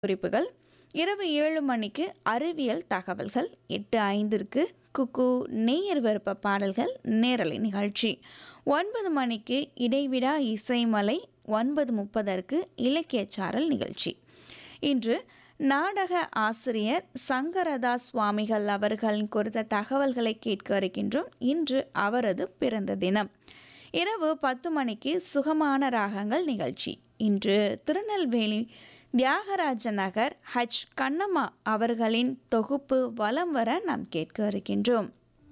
குறிப்புகள் இரவு ஏழு மணிக்கு அறிவியல் தகவல்கள் எட்டு ஐந்திற்கு குக்கு நேயர் விருப்ப பாடல்கள் நேரலை நிகழ்ச்சி ஒன்பது மணிக்கு இடைவிடா இசைமலை ஒன்பது முப்பதற்கு இலக்கியச்சாரல் நிகழ்ச்சி இன்று நாடக ஆசிரியர் சங்கரதாஸ் சுவாமிகள் அவர்கள் குறித்த தகவல்களை கேட்க இருக்கின்றோம் இன்று அவரது பிறந்த தினம் இரவு பத்து மணிக்கு சுகமான ராகங்கள் நிகழ்ச்சி இன்று திருநெல்வேலி தியாகராஜ நகர் ஹஜ் கண்ணம்மா அவர்களின் தொகுப்பு வலம் வர நாம் கேட்க இருக்கின்றோம்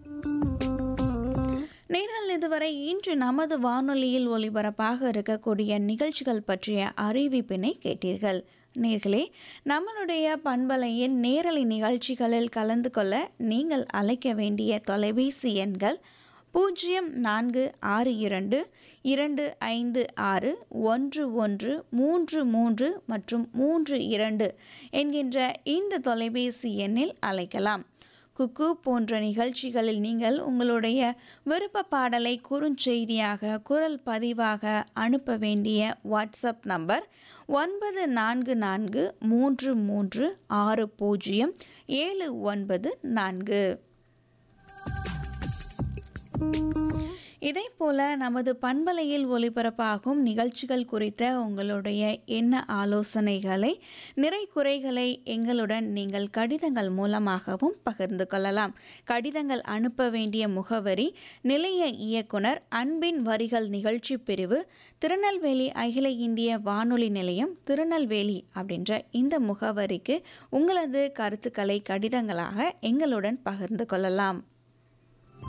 நேரில் இதுவரை இன்று நமது வானொலியில் ஒலிபரப்பாக இருக்கக்கூடிய நிகழ்ச்சிகள் பற்றிய அறிவிப்பினை கேட்டீர்கள் நேர்களே நம்மளுடைய பண்பலையின் நேரலை நிகழ்ச்சிகளில் கலந்து கொள்ள நீங்கள் அழைக்க வேண்டிய தொலைபேசி எண்கள் பூஜ்ஜியம் நான்கு ஆறு இரண்டு இரண்டு ஐந்து ஆறு ஒன்று ஒன்று மூன்று மூன்று மற்றும் மூன்று இரண்டு என்கின்ற இந்த தொலைபேசி எண்ணில் அழைக்கலாம் குக்கு போன்ற நிகழ்ச்சிகளில் நீங்கள் உங்களுடைய விருப்ப பாடலை குறுஞ்செய்தியாக குரல் பதிவாக அனுப்ப வேண்டிய வாட்ஸ்அப் நம்பர் ஒன்பது நான்கு நான்கு மூன்று மூன்று ஆறு பூஜ்ஜியம் ஏழு ஒன்பது நான்கு இதே போல நமது பண்பலையில் ஒளிபரப்பாகும் நிகழ்ச்சிகள் குறித்த உங்களுடைய என்ன ஆலோசனைகளை நிறை குறைகளை எங்களுடன் நீங்கள் கடிதங்கள் மூலமாகவும் பகிர்ந்து கொள்ளலாம் கடிதங்கள் அனுப்ப வேண்டிய முகவரி நிலைய இயக்குனர் அன்பின் வரிகள் நிகழ்ச்சி பிரிவு திருநெல்வேலி அகில இந்திய வானொலி நிலையம் திருநெல்வேலி அப்படின்ற இந்த முகவரிக்கு உங்களது கருத்துக்களை கடிதங்களாக எங்களுடன் பகிர்ந்து கொள்ளலாம்